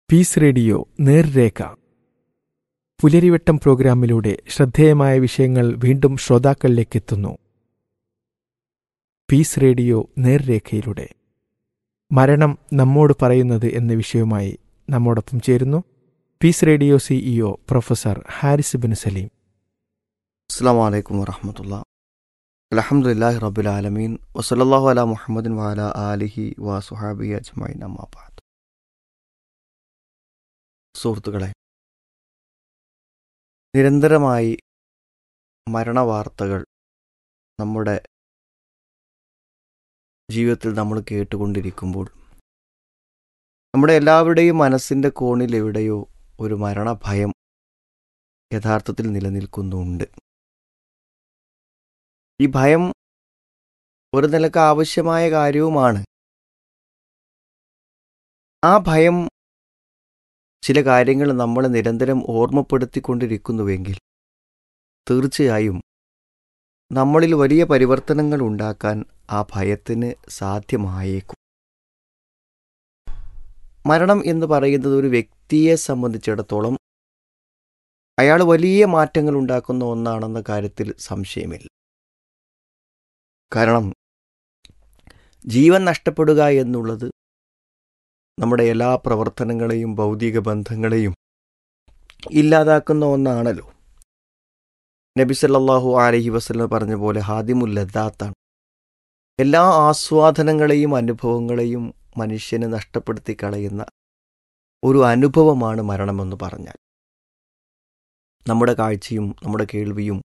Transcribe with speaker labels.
Speaker 1: piece radio നേർരേഖ പുലരിവട്ടം പ്രോഗ്രാമിലൂടെ ശ്രദ്ധേയമായ വിഷയങ്ങൾ വീണ്ടും ശ്രോതാക്കളിലേക്കെത്തുന്നു പീസ് റേഡിയോ നേർരേഖയിലൂടെ മരണം നമ്മോട് പറയുന്നത് എന്ന വിഷയവുമായി നമ്മോടൊപ്പം ചേരുന്നു peace radio CEO professor Haris bin Saleem
Speaker 2: അസ്സാം വലൈക്കും വറഹമത്തുള്ള അലഹമുല്ലാഹി റബുലാലമീൻ വസലല്ലാഹു അല മുഹമ്മദിൻ വാല ആലിഹി വാ സുഹാബി അജ്മൈൻ അമ്മാബാദ് സുഹൃത്തുക്കളെ നിരന്തരമായി മരണവാർത്തകൾ നമ്മുടെ ജീവിതത്തിൽ നമ്മൾ കേട്ടുകൊണ്ടിരിക്കുമ്പോൾ നമ്മുടെ എല്ലാവരുടെയും മനസ്സിൻ്റെ കോണിൽ എവിടെയോ ഒരു മരണഭയം യഥാർത്ഥത്തിൽ നിലനിൽക്കുന്നുണ്ട് ഈ ഭയം ഒരു നിലക്ക് ആവശ്യമായ കാര്യവുമാണ് ആ ഭയം ചില കാര്യങ്ങൾ നമ്മൾ നിരന്തരം ഓർമ്മപ്പെടുത്തിക്കൊണ്ടിരിക്കുന്നുവെങ്കിൽ തീർച്ചയായും നമ്മളിൽ വലിയ പരിവർത്തനങ്ങൾ ഉണ്ടാക്കാൻ ആ ഭയത്തിന് സാധ്യമായേക്കും മരണം എന്ന് പറയുന്നത് ഒരു വ്യക്തിയെ സംബന്ധിച്ചിടത്തോളം അയാൾ വലിയ മാറ്റങ്ങൾ ഉണ്ടാക്കുന്ന ഒന്നാണെന്ന കാര്യത്തിൽ സംശയമില്ല കാരണം ജീവൻ നഷ്ടപ്പെടുക എന്നുള്ളത് നമ്മുടെ എല്ലാ പ്രവർത്തനങ്ങളെയും ഭൗതിക ബന്ധങ്ങളെയും ഇല്ലാതാക്കുന്ന ഒന്നാണല്ലോ നബി സല്ലല്ലാഹു അലൈഹി വസല്ലം പറഞ്ഞ പോലെ ഹാദിമുൽ ലദ്ദാത്താണ് എല്ലാ ആസ്വാദനങ്ങളെയും അനുഭവങ്ങളെയും മനുഷ്യന് നഷ്ടപ്പെടുത്തി കളയുന്ന ഒരു അനുഭവമാണ് മരണമെന്ന് പറഞ്ഞാൽ നമ്മുടെ കാഴ്ചയും നമ്മുടെ കേൾവിയും